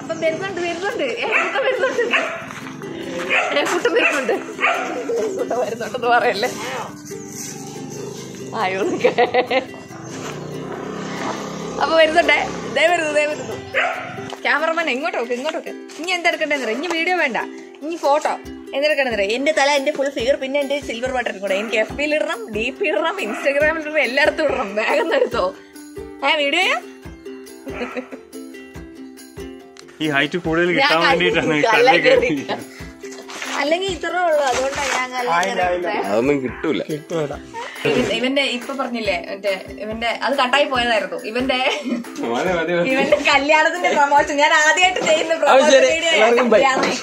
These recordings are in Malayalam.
അപ്പം വരുന്നുണ്ട് വരുന്നുണ്ട് ഏട്ടൻ വരുന്നുണ്ട് ഏട്ടൻ വരുന്നുണ്ട് ഏട്ടൻ വരുന്നുണ്ടെന്ന് പറയല്ലേ ആയോ നിക്ക്. അപ്പൊ വരുന്നുണ്ടേ ദേ വരുന്നു ദേ വരുന്നു ക്യാമറമാൻ എങ്ങോട്ട് നോക്ക് ഇങ്ങോട്ട് നോക്ക് ഇനി എന്തെടുക്കണ്ടെന്ന് ഇനി വീഡിയോ വേണ്ട ഇനി ഫോട്ടോ എന്തെടുക്കണ്ടെന്ന് എന്റെ തല എന്റെ ഫുൾ ഫിഗർ പിന്നെ എന്റെ സിൽവർ ബട്ടൺ കൂടെ എനിക്ക് എഫ് ബിയിൽ ഇടണം ഡി പി ഇടണം ഇൻസ്റ്റാഗ്രാമിൽ ഇടണം എല്ലായിടത്തും ഇടണം വേഗം ഒന്ന് എടുത്തോ ഏ വീഡിയോ ഈ ഹൈറ്റ് കൂടുതൽ ഞാൻ കിട്ടാൻ വേണ്ടിയിട്ടാണ് ഈ കല്ല കല്ല് കയറി കയറി. അല്ലെങ്കിൽ ഇത്രേ ഉള്ളൂ അതുകൊണ്ടാണ് ഞാൻ കല്ല കയറിയിട്ടേ. അതൊന്നും കിട്ടൂല ഇവൻ- ഇവന്റെ ഇപ്പൊ പറഞ്ഞില്ലേ മറ്റേ ഇവന്റെ അത് കട്ടായി പോയതായിരുന്നു ഇവന്റെ മതി, മതി, മതി. ഇവന്റെ കല്യാണത്തിന്റെ പ്രമോഷൻ ഞാൻ ആദ്യമായിട്ട് ചെയ്യുന്ന പ്രമോഷൻ വീഡിയോ കല്യാണം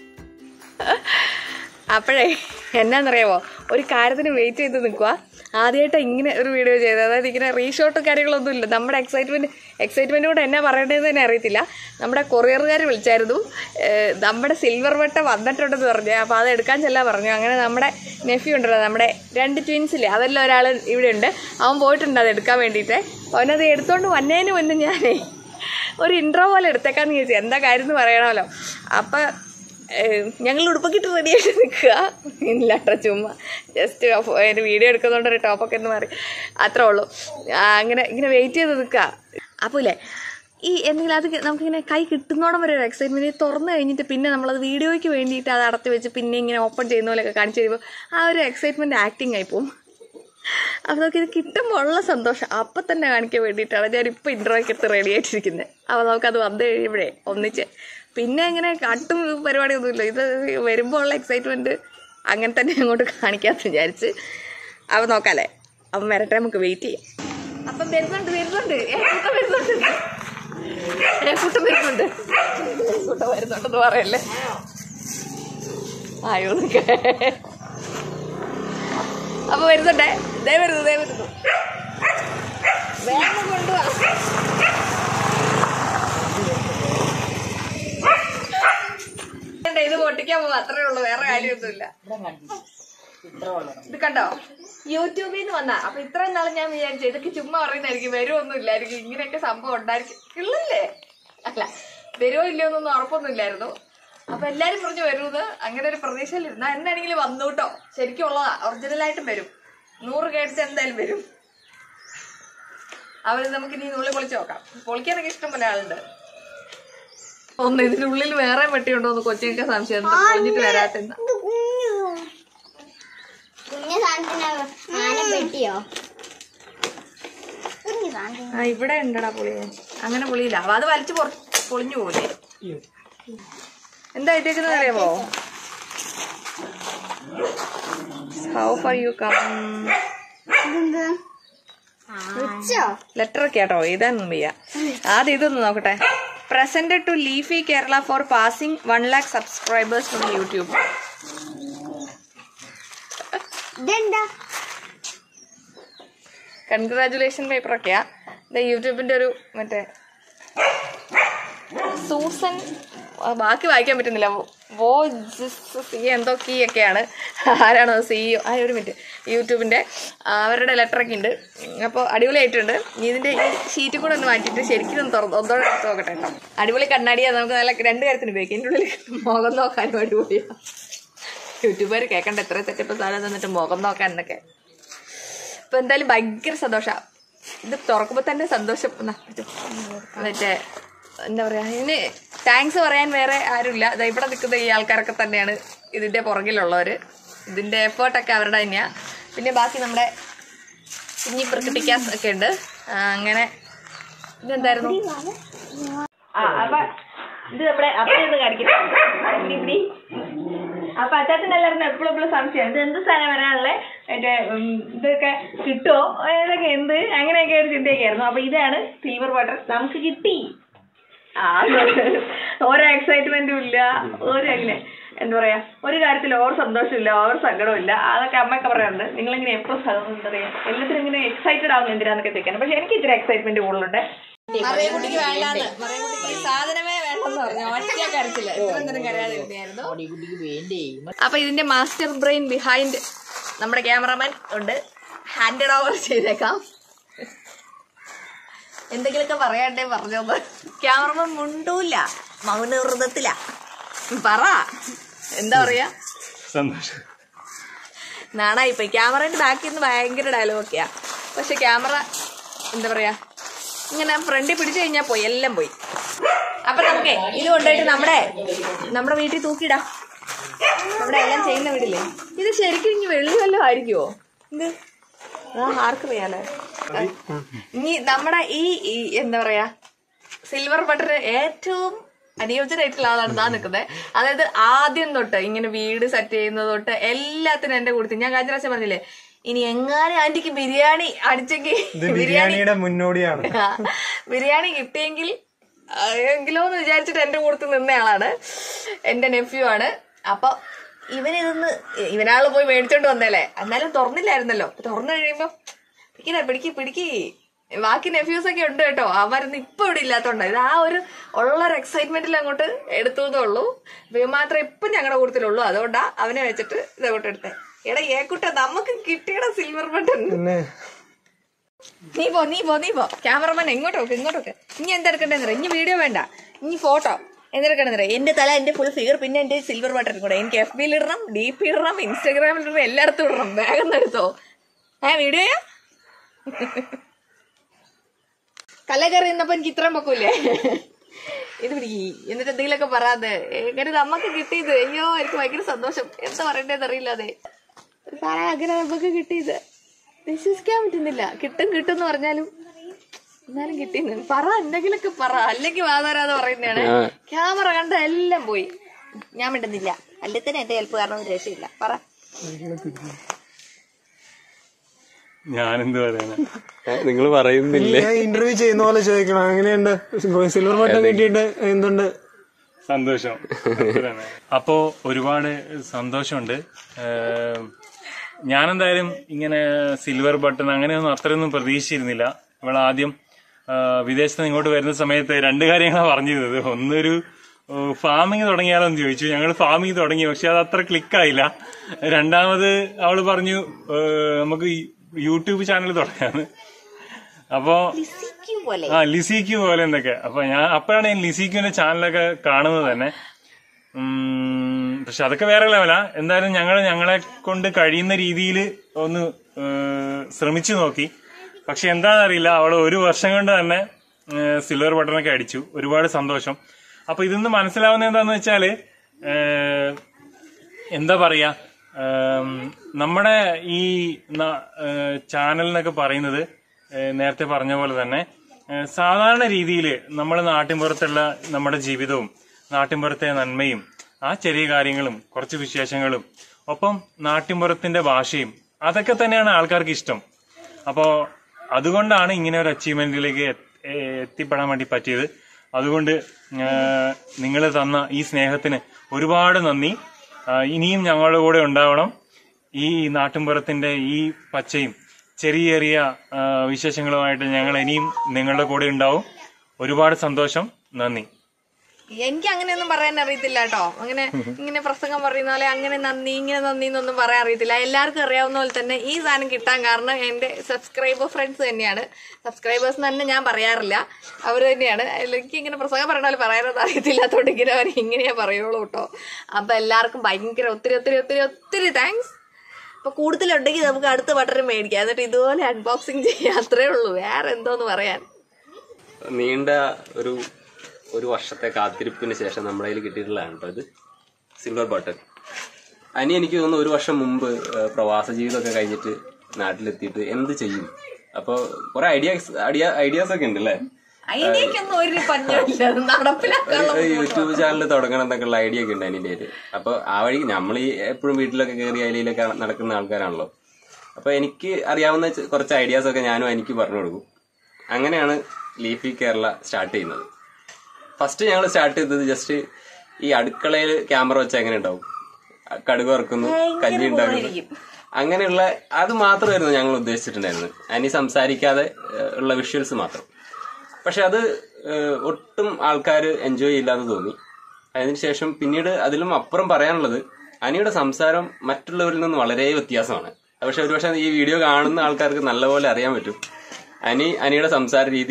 അപ്പോഴേ എന്നാന്നറിയാവോ ഒരു കാര്യത്തിന് വെയിറ്റ് ചെയ്ത് നിൽക്കുക ആദ്യമായിട്ട് ഇങ്ങനെ ഒരു വീഡിയോ ചെയ്തത് അതായത് ഇങ്ങനെ റീഷോട്ടും കാര്യങ്ങളൊന്നും ഇല്ല നമ്മുടെ എക്സൈറ്റ്മെന്റ് എക്സൈറ്റ്മെന്റ് കൊണ്ട് എന്നാ പറയേണ്ടതെന്ന് തന്നെ അറിയത്തില്ല നമ്മുടെ കൊറിയറുകാർ വിളിച്ചായിരുന്നു ഏഹ് നമ്മുടെ സിൽവർ വട്ട വന്നിട്ടുണ്ടെന്ന് പറഞ്ഞു അപ്പോൾ അത് എടുക്കാൻ ചെല്ലാൻ പറഞ്ഞു അങ്ങനെ നമ്മുടെ നെഫ്യൂ ഉണ്ടല്ലോ നമ്മുടെ രണ്ട് ട്വിൻസില്ലേ അതെല്ലാം ഒരാൾ ഇവിടെ ഉണ്ട് അവൻ പോയിട്ടുണ്ട് അത് എടുക്കാൻ വേണ്ടിയിട്ട് അവനത് എടുത്തോണ്ട് വന്നതിന് മുന്നേ ഞാനേ ഒരു ഇൻട്രോ പോലെ എടുത്തേക്കാന്ന് ചോദിച്ചു എന്താ കാര്യം എന്ന് പറയണമല്ലോ അപ്പം ഏഹ് ഞങ്ങൾ ഉടുപ്പൊക്കെ ഇട്ട് റെഡിയായിട്ട് നിൽക്കുക ഇല്ല കേട്ടോ ചുമ്മാ ജസ്റ്റ് ഒരു വീഡിയോ എടുക്കുന്നതുകൊണ്ട് ഒരു ടോപ്പൊക്കെ എന്ന് മാറി അത്രേ ഉള്ളൂ ആ, അങ്ങനെ ഇങ്ങനെ വെയിറ്റ് ചെയ്ത് നിൽക്കുക അപ്പോൾ ഇല്ലേ ഈ എന്തെങ്കിലും അത് നമുക്കിങ്ങനെ കൈ കിട്ടുന്നോടം വരെ ഒരു എക്സൈറ്റ്മെൻറ്റ് തുറന്നു കഴിഞ്ഞിട്ട് പിന്നെ നമ്മളത് വീഡിയോയ്ക്ക് വേണ്ടിയിട്ട് അത് അടത്തി വെച്ച് പിന്നെ ഇങ്ങനെ ഓപ്പൺ ചെയ്യുന്ന പോലെയൊക്കെ കാണിച്ചു കഴിയുമ്പോൾ ആ ഒരു എക്സൈറ്റ്മെൻറ്റ് ആക്ടിങ് ആയി പോകും അപ്പോൾ നമുക്ക് ഇത് കിട്ടുമ്പോൾ ഉള്ള സന്തോഷം അപ്പം തന്നെ കാണിക്കാൻ വേണ്ടിയിട്ടാണ് ഞാൻ ഇപ്പോൾ ഇൻട്രോയ്ക്ക് എടുത്ത് റെഡി ആയിട്ടിരിക്കുന്നത് അപ്പോൾ നമുക്കത് വന്നു കഴിയുമ്പോഴേ ഒന്നിച്ച് പിന്നെ ഇങ്ങനെ കട്ടും പരിപാടിയൊന്നുമില്ല ഇത് വരുമ്പോൾ ഉള്ള എക്സൈറ്റ്മെൻറ്റ് അങ്ങനെ തന്നെ അങ്ങോട്ട് കാണിക്കാമെന്ന് വിചാരിച്ച് അപ്പോൾ നോക്കാല്ലേ അപ്പം വരട്ടെ നമുക്ക് വെയിറ്റ് ചെയ്യാം അപ്പം വരുന്നുണ്ട് വരുന്നുണ്ട് ഏക്കൂട്ടം വരുന്നുണ്ട് ഏക്കൂട്ടം വരുന്നുണ്ട് ഏക്കൂട്ടം വരുന്നുണ്ടെന്ന് പറയല്ലേ ആയോ നിൽക്കേ അപ്പൊ വരുന്നുണ്ടേ ദേ വരുന്നു ദേ വരുന്നു വേഗം കൊണ്ടുവാ ഇത് പൊട്ടിക്കാൻ പോവാ അത്രേ ഉള്ളൂ വേറെ കാര്യമൊന്നുമില്ല ഇത് കണ്ടോ യൂട്യൂബിൽ നിന്ന് വന്നാ അപ്പൊ ഇത്രയും നാളും ഞാൻ വിചാരിച്ചു ഇതൊക്കെ ചുമ്മാ പറയുന്നതായിരിക്കും വരുമൊന്നും ഇല്ലായിരിക്കും ഇങ്ങനെയൊക്കെ സംഭവം ഉണ്ടായിരിക്കും ഇല്ലല്ലേ അല്ല വരുമോ ഇല്ലയോ എന്നൊന്നും ഉറപ്പൊന്നും അപ്പൊ എല്ലാരും പറഞ്ഞു വരുമെന്ന് അങ്ങനെ ഒരു പ്രതീക്ഷയിലിരുന്ന എന്താണെങ്കിലും വന്നു കേട്ടോ ശരിക്കും ഉള്ളതാ ഒറിജിനലായിട്ടും വരും നൂറ് കേട്ടിട്ട് എന്തായാലും വരും അവര് നമുക്ക് ഇനി ഉള്ളിൽ പൊളിച്ച് നോക്കാം പൊളിക്കാനൊക്കെ ഇഷ്ടം പോലെ ആളുണ്ട് ഒന്ന് ഇതിനുള്ളിൽ വേറെ പെട്ടിയുണ്ടോ എന്ന് കൊച്ചിനൊക്കെ സംശയം എന്താ പൊളിഞ്ഞിട്ട് വരാത്തെന്ന് കുഞ്ഞു സാധനത്തിന് ആന പെട്ടിയോ കുഞ്ഞു സാധനം ആ ഇവിടെ ഉണ്ടടാ പൊളി അങ്ങനെ പൊളിയില്ല അപ്പൊ അത് വലിച്ചു പൊറ- പൊളിഞ്ഞു പോലെ എന്താ ഇട്ടേക്കുന്നത് അറിയാമോ ഹൗ ഫാർ യു കം ഇതെന്താ വെച്ചോ ലെറ്റർ ഒക്കെ ആട്ടോ എഴുതാനൊന്നും വയ്യ ആദ്യം ഇതൊന്ന് നോക്കട്ടെ present to Leafy Kerala for passing one lakh subscribers from YouTube ഇതെന്താ കൺഗ്രാചുലേഷൻ പേപ്പർ ഒക്കെയാ ഇത് യൂട്യൂബിന്റെ ഒരു മറ്റേ സൂസൻ ആ, ബാക്കി വായിക്കാൻ പറ്റുന്നില്ല വോ ജിസ് സി എന്തോ കീ ഒക്കെയാണ് ആരാണോ സിഇഒ ആ ഒരു മിനിറ്റ് യൂട്യൂബിന്റെ ആ, അവരുടെ ലെറ്റർ ഒക്കെ ഉണ്ട് അപ്പോൾ അടിപൊളിയായിട്ടുണ്ട് ഇനി ഇതിന്റെ ഈ ഷീറ്റ് കൂടെ ഒന്ന് മാറ്റിയിട്ട് ശരിക്കും ഒന്ന് തുറന്ന് ഒന്നോടെ എടുത്ത് നോക്കട്ടെ കേട്ടോ അടിപൊളി കണ്ണാടിയാ നമുക്ക് നല്ല രണ്ട് കാര്യത്തിന് ഉപയോഗിക്കാം ഇതിൻ്റെ ഉള്ളിൽ മുഖം നോക്കാനും അടിപൊളിയാണ് യൂട്യൂബുകാർ കേൾക്കണ്ട എത്ര സെറ്റപ്പ് സാധനം തന്നിട്ട് മുഖം നോക്കാൻ എന്നൊക്കെ ഇപ്പൊ എന്തായാലും ഭയങ്കര സന്തോഷ ഇത് തുറക്കുമ്പോ തന്നെ സന്തോഷം എന്നാ, പിടിച്ചോ. മറ്റേ എന്താ പറയാ ഇതിന് താങ്ക്സ് പറയാൻ വേറെ ആരുമില്ല ദാ ഇവിടെ നിൽക്കുന്ന ഈ ആൾക്കാരൊക്കെ തന്നെയാണ് ഇതിന്റെ പുറകിലുള്ളവര് ഇതിന്റെ എഫേർട്ടൊക്കെ അവരുടെ തന്നെയാ പിന്നെ ബാക്കി നമ്മുടെ കുഞ്ഞി പ്രകടിപ്പിക്കാസ് ഒക്കെ ഉണ്ട് ആ, അങ്ങനെ ഇതെന്തായിരുന്നു ആ അപ്പൊ ഇത് നമ്മുടെ അപ്പയെന്ന് കാണിക്കുന്നത് ഇവിടെ അപ്പൊ അച്ചാച്ചനെല്ലാവരും എപ്പോഴും എപ്പോഴും സംശയം ഇത് എന്ത് സാധനം വരാനുള്ളത് മറ്റേ ഉം, ഇതൊക്കെ കിട്ടുമോ ഇതൊക്കെ എന്ത് അങ്ങനെയൊക്കെ ഒരു ചിന്തയൊക്കെ ആയിരുന്നു അപ്പൊ ഇതാണ് സിൽവർ വാട്ടർ നമുക്ക് കിട്ടി ആ ഓരോ എക്സൈറ്റ്മെന്റും ഇല്ല ഒരു അങ്ങനെ എന്താ പറയാ ഒരു കാര്യത്തിൽ ഓവർ സന്തോഷമില്ല ഓവർ സങ്കടവും ഇല്ല അതൊക്കെ അമ്മയൊക്കെ പറയാറുണ്ട് നിങ്ങളിങ്ങനെ എപ്പോഴും എന്താ പറയാ എല്ലാത്തിനും ഇങ്ങനെ എക്സൈറ്റഡ് ആവുന്ന എന്തിനാന്നൊക്കെ ചോദിക്കാൻ പക്ഷെ എനിക്ക് ഇത്തിരി എക്സൈറ്റ്മെന്റ് കൂടുതലുണ്ട് മറിയക്കുട്ടിക്ക് വേണ്ടാന്ന് മറിയക്കുട്ടിക്ക് ഈ സാധനമേ വേണ്ടെന്ന് പറഞ്ഞു ഒറ്റ കരച്ചില്ല ഇത്രയും നേരം കരയാതിരുന്നായിരുന്നു അപ്പൊ ഇതിന്റെ മാസ്റ്റർ ബ്രെയിൻ ബിഹൈൻഡ് നമ്മുടെ ക്യാമറമാൻ ഉണ്ട് ഹാൻഡഡ് ഓവർ ചെയ്തേക്കാം എന്തെങ്കിലുമൊക്കെ പറയാണ്ടേ പറഞ്ഞോന്ന് ക്യാമറമാൻ മുണ്ടൂല മൗനവ്രതത്തില പറ എന്താ പറയാ സന്തോഷം നാണായിപ്പോയി ക്യാമറയുടെ ബാക്കിൽ നിന്ന് ഭയങ്കര ഡയലോഗൊക്കെയാ പക്ഷെ ക്യാമറ എന്താ പറയാ ഇങ്ങനെ ഫ്രണ്ടിൽ പിടിച്ചു കഴിഞ്ഞാൽ പോയി എല്ലാം പോയി അപ്പൊ നമുക്കേ ഇത് കൊണ്ടുപോയിട്ട് നമ്മുടെ നമ്മുടെ വീട്ടിൽ തൂക്കിയിടാം നമ്മുടെ എല്ലാം ചെയ്യുന്ന വീടില്ലേ ഇത് ശരിക്കും ഇനി വെള്ളി വല്ലതും ആയിരിക്കുമോ ഇത് ആ ആർക്കറിയാലോ ഇനി നമ്മുടെ ഈ ഈ എന്താ പറയാ സിൽവർ ബട്ടർ ഏറ്റവും അനുയോജ്യനായിട്ടുള്ള ആളാണ് ഞാൻ നിൽക്കുന്നത് അതായത് ആദ്യം തൊട്ട് ഇങ്ങനെ വീട് സെറ്റ് ചെയ്യുന്നത് തൊട്ട് എല്ലാത്തിനും എന്റെ കൂട്ടത്തിൽ ഞാൻ കഴിഞ്ഞ പ്രാവശ്യം പറഞ്ഞില്ലേ ഇനി എങ്ങാനും ആന്റിക്ക് ബിരിയാണി അടിച്ചെങ്കിൽ ബിരിയാണിയുടെ മുന്നോടിയാണ് ആ, ബിരിയാണി കിട്ടിയെങ്കിൽ ആ, എങ്കിലോ എന്ന് വിചാരിച്ചിട്ട് എന്റെ കൂട്ടത്തിൽ നിന്നയാളാണ് എന്റെ നെഫ്യൂ ആണ് അപ്പൊ ഇവനിതൊന്ന് ഇവനാള് പോയി മേടിച്ചോണ്ട് വന്നേലേ എന്നാലും തുറന്നില്ലായിരുന്നല്ലോ അപ്പൊ തുറന്നു കഴിയുമ്പോ പിടിക്കണേ പിടിക്ക് പിടിക്ക് ബാക്കി നെഫ്യൂസ് ഒക്കെ ഉണ്ട് കേട്ടോ അവരൊന്നും ഇപ്പൊ ഇവിടെ ഇല്ലാത്തോണ്ടാ ഇത് ആ ഒരു ഉള്ള ഒരു എക്സൈറ്റ്മെന്റിൽ അങ്ങോട്ട് എടുത്തു എന്നേ ഉള്ളൂ ഇവ മാത്രമേ ഇപ്പൊ ഞങ്ങളുടെ കൂട്ടത്തിലുള്ളൂ അതുകൊണ്ടാ അവനെ വെച്ചിട്ട് ഇതങ്ങോട്ട് എടുത്തേ എടാ ഏക്കുട്ട നമുക്ക് കിട്ടിയട സിൽവർ ബട്ടൺ നീ പോ നീ പോ നീ പോ ക്യാമറമാൻ എങ്ങോട്ട് നോക്ക് ഇങ്ങോട്ട് നോക്ക് ഇനി എന്തെടുക്കണ്ടെന്ന് ഇനി വീഡിയോ വേണ്ട ഇനി ഫോട്ടോ എന്തെടുക്കണ്ടെന്ന് എന്റെ തല എന്റെ ഫുൾ ഫിഗർ പിന്നെ എന്റെ സിൽവർ ബട്ടൺ കൂടെ എനിക്ക് എഫ് ബിയിൽ ഇടണം ഡി പി ഇടണം ഇൻസ്റ്റാഗ്രാമിൽ ഇടണം എല്ലായിടത്തും ഇടണം വേഗം എടുത്തോ ഏ വീഡിയോയാ കല്ല കയറി നിന്നപ്പോ എനിക്ക് ഇത്രയും പൊക്കൂലേ ഇത് പിടിക്കി എന്നിട്ട് എന്തെങ്കിലുമൊക്കെ പറയാതെ എങ്ങനെ നമ്മക്ക് കിട്ടിയത് അയ്യോ എനിക്ക് ഭയങ്കര സന്തോഷം എന്താ പറയണ്ടേന്ന് അറിയില്ല അതെ സാറേ അങ്ങനെ നമുക്ക് കിട്ടിയത് വിശ്വസിക്കാൻ പറ്റുന്നില്ല കിട്ടും കിട്ടും എന്ന് പറഞ്ഞാലും എന്നാലും കിട്ടിയെന്ന് പറ എന്തെങ്കിലുമൊക്കെ പറ അല്ലെങ്കിൽ വാതാരാതെ പറയുന്നതാണ് ക്യാമറ കണ്ട എല്ലാം പോയി ഞാൻ മിണ്ടുന്നില്ല അല്ലെ തന്നെ എന്റെ ഹെൽപ്പ് കാരണം ഒരു രക്ഷയില്ല പറ ഞാനെന്ത് പറയാനാ നിങ്ങൾ പറയുന്നില്ലേ ഇന്റർവ്യൂ ചെയ്യുന്ന പോലെ ചോദിക്കണം അങ്ങനെയുണ്ട് സിൽവർ ബട്ടൺ കിട്ടിയിട്ട് എന്തുണ്ട് സന്തോഷം അത്ര തന്നെ. അപ്പോ ഒരുപാട് സന്തോഷമുണ്ട് ഏഹ് ഞാനെന്തായാലും ഇങ്ങനെ സിൽവർ ബട്ടൺ അങ്ങനെയൊന്നും അത്രയൊന്നും പ്രതീക്ഷിച്ചിരുന്നില്ല ഇവൾ ആദ്യം ആഹ് വിദേശത്ത് നിന്ന് ഇങ്ങോട്ട് വരുന്ന സമയത്ത് രണ്ട് കാര്യങ്ങളാണ് പറഞ്ഞിരുന്നത് ഒന്നൊരു ഫാമിങ് തുടങ്ങിയാലോ എന്ന് ചോദിച്ചു ഞങ്ങൾ ഫാമിങ് തുടങ്ങി പക്ഷെ അത് അത്ര ക്ലിക്കായില്ല രണ്ടാമത് അവള് പറഞ്ഞു ഏഹ് നമുക്ക് ഈ യൂട്യൂബ് ചാനൽ തുടങ്ങാന്ന് അപ്പോ പോലെ ആ ലിസിക്യു പോലെ എന്തൊക്കെ അപ്പൊ ഞാൻ അപ്പോഴാണ് ഞാൻ ലിസിക്യുവിന്റെ ചാനലൊക്കെ കാണുന്നത് തന്നെ ഉം, പക്ഷെ അതൊക്കെ വേറെ ലെവലാ എന്തായാലും ഞങ്ങൾ ഞങ്ങളെ കൊണ്ട് കഴിയുന്ന രീതിയിൽ ഒന്ന് ഏഹ്, ശ്രമിച്ചു നോക്കി പക്ഷെ എന്താണെന്നറിയില്ല അവള് ഒരു വർഷം കൊണ്ട് തന്നെ സിൽവർ ബട്ടണൊക്കെ അടിച്ചു ഒരുപാട് സന്തോഷം അപ്പൊ ഇതിന്ന് മനസ്സിലാവുന്ന എന്താന്ന് വെച്ചാല് ഏഹ്, എന്താ പറയാ ഏം, നമ്മുടെ ഈ ന- ഏഹ് ചാനൽ എന്നൊക്കെ പറയുന്നത് ഏഹ് നേരത്തെ പറഞ്ഞ പോലെ തന്നെ ഏഹ് സാധാരണ രീതിയിൽ നമ്മുടെ നാട്ടിൻപുറത്തുള്ള നമ്മുടെ ജീവിതവും നാട്ടിൻപുറത്തെ നന്മയും ആ ചെറിയ കാര്യങ്ങളും കുറച്ച് വിശേഷങ്ങളും ഒപ്പം നാട്ടിൻപുറത്തിന്റെ ഭാഷയും അതൊക്കെ തന്നെയാണ് ആൾക്കാർക്ക് ഇഷ്ടം അപ്പോ അതുകൊണ്ടാണ് ഇങ്ങനെ ഒരു അച്ചീവ്മെന്റിലേക്ക് എത്തിപ്പെടാൻ വേണ്ടി പറ്റിയത് അതുകൊണ്ട് നിങ്ങൾ തന്ന ഈ സ്നേഹത്തിന് ഒരുപാട് നന്ദി ആ, ഇനിയും ഞങ്ങളുടെ കൂടെ ഉണ്ടാവണം ഈ നാട്ടിൻപുറത്തിന്റെ ഈ പച്ചയും ചെറിയ ചെറിയ ആ, വിശേഷങ്ങളുമായിട്ട് ഞങ്ങൾ ഇനിയും നിങ്ങളുടെ കൂടെ ഉണ്ടാവും ഒരുപാട് സന്തോഷം നന്ദി എനിക്ക് അങ്ങനെയൊന്നും പറയാൻ അറിയത്തില്ല കേട്ടോ അങ്ങനെ ഇങ്ങനെ പ്രസംഗം പറയുന്ന പോലെ അങ്ങനെ നന്ദി ഇങ്ങനെ നന്ദി എന്നൊന്നും പറയാൻ അറിയത്തില്ല എല്ലാവർക്കും അറിയാവുന്ന പോലെ തന്നെ ഈ സാധനം കിട്ടാൻ കാരണം എന്റെ സബ്സ്ക്രൈബർ ഫ്രണ്ട്സ് തന്നെയാണ് സബ്സ്ക്രൈബേഴ്സ് തന്നെ ഞാൻ പറയാറില്ല അവർ തന്നെയാണ് എനിക്ക് ഇങ്ങനെ പ്രസംഗം പറയണ പോലെ പറയാനൊന്നും അറിയത്തില്ലാത്തോണ്ട് ഇങ്ങനെ അവർ ഇങ്ങനെയാ പറയുള്ളൂ കേട്ടോ അപ്പൊ എല്ലാവർക്കും ഭയങ്കര ഒത്തിരി ഒത്തിരി ഒത്തിരി ഒത്തിരി താങ്ക്സ് അപ്പൊ കൂടുതലുണ്ടെങ്കിൽ നമുക്ക് അടുത്ത ബട്ടർ മേടിക്കാം എന്നിട്ട് ഇതുപോലെ അൺബോക്സിങ് ചെയ്യാം അത്രേ ഉള്ളൂ വേറെ എന്തോന്ന് പറയാൻ നീണ്ട ഒരു ഒരു വർഷത്തെ കാത്തിരിപ്പിന് ശേഷം നമ്മുടെ കയ്യിൽ കിട്ടിയിട്ടുള്ളതാണ് കേട്ടോ ഇത് സിൽവർ ബട്ടൺ അനി എനിക്ക് തോന്നുന്നു ഒരു വർഷം മുമ്പ് ഏഹ്, പ്രവാസ ജീവിതമൊക്കെ കഴിഞ്ഞിട്ട് നാട്ടിലെത്തിയിട്ട് എന്ത് ചെയ്യും അപ്പോൾ കുറെ ഐഡിയാസ് ഐഡിയ ഐഡിയാസ് ഒക്കെ ഉണ്ട് അല്ലേ അതിന്റെയൊന്നും ഒരു പഞ്ഞമില്ല അത് നടപ്പിലാക്കാനുള്ള ഒരു യൂട്യൂബ് ചാനൽ തുടങ്ങണം എന്നൊക്കെയുള്ള ഐഡിയ ഒക്കെ ഉണ്ട് അതിൻ്റെ പേര് അപ്പൊ ആ വഴി നമ്മൾ ഈ എപ്പോഴും വീട്ടിലൊക്കെ കയറി അതിലൊക്കെ നടക്കുന്ന ആൾക്കാരാണല്ലോ അപ്പൊ എനിക്ക് അറിയാവുന്ന ചെ- കുറച്ച് ഐഡിയാസ് ഒക്കെ ഞാനും എനിക്ക് പറഞ്ഞു കൊടുക്കും അങ്ങനെയാണ് ലീഫി കേരള സ്റ്റാർട്ട് ചെയ്യുന്നത് ഫസ്റ്റ് ഞങ്ങൾ സ്റ്റാർട്ട് ചെയ്തത് ജസ്റ്റ് ഈ അടുക്കളയിൽ ക്യാമറ വെച്ച് എങ്ങനെ ഉണ്ടാവും കടുക് വറക്കുന്നു കഞ്ഞി ഉണ്ടാക്കുന്നു അങ്ങനെയുള്ള അത് മാത്രമായിരുന്നു ഞങ്ങൾ ഉദ്ദേശിച്ചിട്ടുണ്ടായിരുന്നത് അനി സംസാരിക്കാതെ ഏഹ്, ഉള്ള വിഷ്വൽസ് മാത്രം പക്ഷെ അത് ഏഹ്, ഒട്ടും ആൾക്കാർ എൻജോയ് ചെയ്യില്ലാന്ന് തോന്നി അതിനുശേഷം പിന്നീട് അതിലും അപ്പുറം പറയാനുള്ളത് അനിയുടെ സംസാരം മറ്റുള്ളവരിൽ നിന്ന് വളരെ വ്യത്യാസമാണ് പക്ഷെ ഒരുപക്ഷെ ഈ വീഡിയോ കാണുന്ന ആൾക്കാർക്ക് നല്ലപോലെ അറിയാൻ പറ്റും അനി അനിയുടെ സംസാര രീതിയും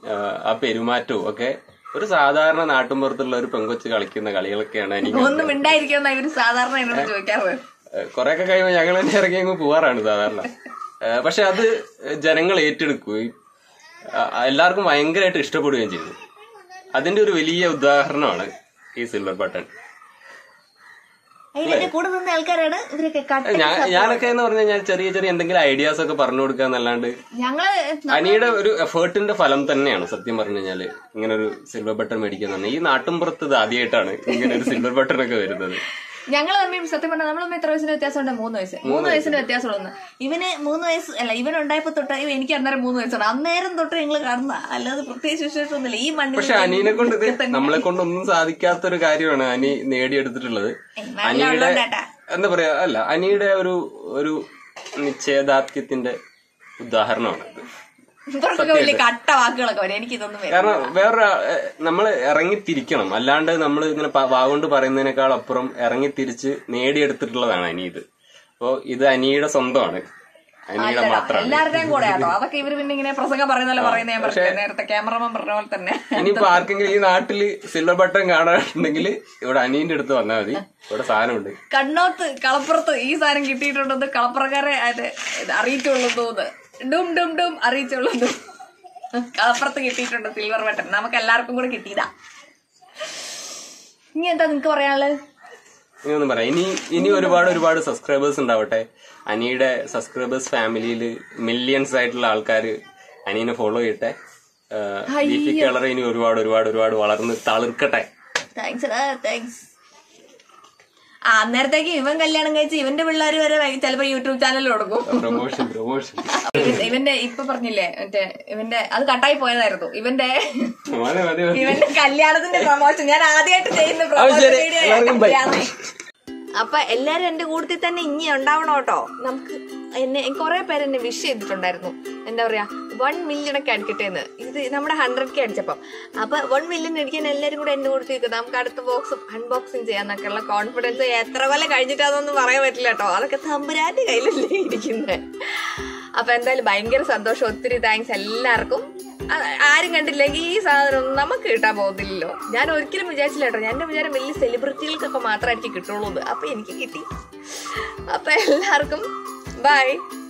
ആ, ആ പെരുമാറ്റവും ഒക്കെ ഒരു സാധാരണ നാട്ടുമ്പുറത്തുള്ള ഒരു പെങ്കൊച്ച് കളിക്കുന്ന കളികളൊക്കെയാണ് എനിക്ക് ഒന്നും മിണ്ടായിരിക്കുമെന്ന ഇവര് സാധാരണ എന്നോട് ചോദിക്കാറ് കുറെയൊക്കെ കഴിയുമ്പോൾ ഞങ്ങൾ തന്നെ ഇറങ്ങി അങ്ങ് പോവാറാണ് സാധാരണ ഏഹ് പക്ഷെ അത് ജനങ്ങൾ ഏറ്റെടുക്കുകയും ആ, എല്ലാവർക്കും ഭയങ്കരമായിട്ട് ഇഷ്ടപ്പെടുകയും ചെയ്തു അതിന്റെ ഒരു വലിയ ഉദാഹരണമാണ് ഈ സിൽവർ ബട്ടൺ അതിന്റെ കൂടെ നിന്ന ആൾക്കാരാണ് ഇവരൊക്കെ കട്ട് ഞാൻ ഞാനൊക്കെ എന്ന് പറഞ്ഞു കഴിഞ്ഞാൽ ചെറിയ ചെറിയ എന്തെങ്കിലും ഐഡിയാസ് ഒക്കെ പറഞ്ഞു കൊടുക്കുക എന്നല്ലാണ്ട് ഞങ്ങള് അനിയുടെ ഒരു എഫേർട്ടിന്റെ ഫലം തന്നെയാണ് സത്യം പറഞ്ഞു കഴിഞ്ഞാല് ഇങ്ങനെ ഒരു സിൽവർ ബട്ടൺ മേടിക്കുന്ന ഈ നാട്ടിൻപുറത്ത് ഇത് ആദ്യമായിട്ടാണ് ഇങ്ങനെ ഒരു സിൽവർ ബട്ടൺ ഒക്കെ വരുന്നത് ഞങ്ങൾ തമ്മിൽ സത്യം പറഞ്ഞാൽ നമ്മൾ എത്ര വയസ്സിന് വ്യത്യാസമുണ്ട് മൂന്ന് വയസ്സ് മൂന്ന് വയസ്സിന് വ്യത്യാസമുള്ളൂ ഇവന് മൂന്ന് വയസ്സ് അല്ല ഇവൻ ഉണ്ടായപ്പോ തൊട്ട് ഇവ- എനിക്ക് അന്നേരം മൂന്ന് വയസ്സുണ്ട് അന്നേരം തൊട്ട് ഞങ്ങൾ കാണുന്ന അല്ലാതെ പ്രത്യേകിച്ച് വിശേഷമൊന്നുമില്ല ഈ മണ്ണിൽ പക്ഷെ അനീനെ കൊണ്ട് ഇത് നമ്മളെ കൊണ്ടൊന്നും സാധിക്കാത്തൊരു കാര്യമാണ് അനി നേടിയെടുത്തിട്ടുള്ളത് അനിയുടെ എന്താ പറയാ അല്ല അനിയുടെ ഒരു ഒരു നിശ്ചയദാർഢ്യത്തിന്റെ ഉദാഹരണമാണ് ഇത് കുറച്ചൊക്കെ വലിയ കട്ട വാക്കുകളൊക്കെ വരും എനിക്ക് ഇതൊന്നും വരും കാരണം വേറൊരു നമ്മൾ ഇറങ്ങിത്തിരിക്കണം അല്ലാണ്ട് നമ്മൾ ഇങ്ങനെ പ- വാഗോണ്ട് പറയുന്നതിനേക്കാൾ അപ്പുറം ഇറങ്ങിത്തിരിച്ച് നേടിയെടുത്തിട്ടുള്ളതാണ് അനി ഇത് അപ്പോ ഇത് അനിയുടെ സ്വന്തമാണ് അനിയുടെ മാത്രമാണ് എല്ലാവരുടെയും കൂടെ ആട്ടോ അതൊക്കെ ഇവര് പിന്നെ ഇങ്ങനെ പ്രസംഗം പറയുന്നല്ലോ പറയുന്ന ഞാൻ പറഞ്ഞില്ലേ നേരത്തെ ക്യാമറമാൻ പറഞ്ഞ പോലെ തന്നെ ഇനിയിപ്പോ ആർക്കെങ്കിലും ഈ നാട്ടില് സിൽവർ ബട്ടൺ കാണാനുണ്ടെങ്കിൽ ഇവിടെ അനിയന്റെ അടുത്ത് വന്നാൽ മതി ഇവിടെ സാധനമുണ്ട് കണ്ണോത്ത് കളപ്പുറത്ത് ഈ സാധനം കിട്ടിയിട്ടുണ്ടെന്ന് കളപ്പുറക്കാരെ അത് ഇത് അറിയിച്ചുള്ളൂ തോന്നുന്നു ഡും ഡും ഡും അറിയിച്ചുള്ളൂ കളപ്പുറത്ത് കിട്ടിയിട്ടുണ്ട് സിൽവർ ബട്ടൺ നമുക്ക് എല്ലാവർക്കും കൂടെ കിട്ടിയതാ ഇനി എന്താ നിങ്ങക്ക് പറയാനുള്ളത് ഇനി ഒന്നും പറയാം ഇനി ഇനി ഒരുപാട് ഒരുപാട് സബ്സ്ക്രൈബേഴ്സ് ഉണ്ടാവട്ടെ അനിയുടെ സബ്സ്ക്രൈബേഴ്സ് ഫാമിലിയിൽ മില്യൺസ് ആയിട്ടുള്ള ആൾക്കാർ അനിയനെ ഫോളോ ചെയ്യട്ടെ ബീഫി കളർ ഇനി ഒരുപാട് ഒരുപാട് ഒരുപാട് വളർന്ന് തളിർക്കട്ടെ താങ്ക്സ് താങ്ക്സ് ആ അന്നേരത്തേക്ക് ഇവൻ കല്യാണം കഴിച്ച് ഇവന്റെ പിള്ളേർ വരെ വൈ- ചിലപ്പോ യൂട്യൂബ് ചാനൽ കൊടുക്കും പ്രൊമോഷൻ പ്രൊമോഷൻ ഇവൻ- ഇവന്റെ ഇപ്പൊ പറഞ്ഞില്ലേ മറ്റേ ഇവന്റെ അത് കട്ടായി പോയതായിരുന്നു ഇവന്റെ മതി മതി മതി ഇവന്റെ കല്യാണത്തിന്റെ പ്രൊമോഷൻ ഞാൻ ആദ്യമായിട്ട് ചെയ്യുന്ന അത് പ്രൊമോഷൻ ശരി. വീഡിയോ എല്ലാവർക്കും bye. അപ്പൊ എല്ലാരും എന്റെ കൂട്ടത്തിൽ തന്നെ ഇനി ഉണ്ടാവണം കേട്ടോ നമുക്ക് എന്നെ കുറെ പേര് എന്നെ വിഷ് ചെയ്തിട്ടുണ്ടായിരുന്നു എന്താ പറയാ വൺ മില്യൺ ഒക്കെ അടിക്കട്ടെ എന്ന് ഇത് നമ്മുടെ ഹൺഡ്രഡ് കെ അടിച്ചപ്പം അപ്പൊ വൺ മില്യൺ അടിക്കാൻ എല്ലാരും കൂടെ എന്റെ കൂടെ നിൽക്കും നമുക്ക് അടുത്ത ബോക്സ് അൺബോക്സിങ് ചെയ്യാന്നൊക്കെയുള്ള കോൺഫിഡൻസ് എത്ര കൊല്ലം കഴിഞ്ഞിട്ടാന്നൊന്നും പറയാൻ പറ്റില്ല കേട്ടോ അതൊക്കെ തമ്പുരാന്റെ കയ്യിലല്ലേ ഇരിക്കുന്നത് അപ്പൊ എന്തായാലും ഭയങ്കര സന്തോഷം ഒത്തിരി താങ്ക്സ് എല്ലാവർക്കും ആ- ആരും കണ്ടില്ലെങ്കിൽ ഈ സാധനം ഒന്നും നമുക്ക് കിട്ടാൻ പോകുന്നില്ലല്ലോ ഞാൻ ഒരിക്കലും വിചാരിച്ചില്ല കേട്ടോ എന്റെ വിചാരം വലിയ സെലിബ്രിറ്റികൾക്കൊക്കെ മാത്രമായിരിക്കും കിട്ടുള്ളൂ എന്ന് അപ്പൊ എനിക്ക് കിട്ടി അപ്പൊ എല്ലാവർക്കും ബൈ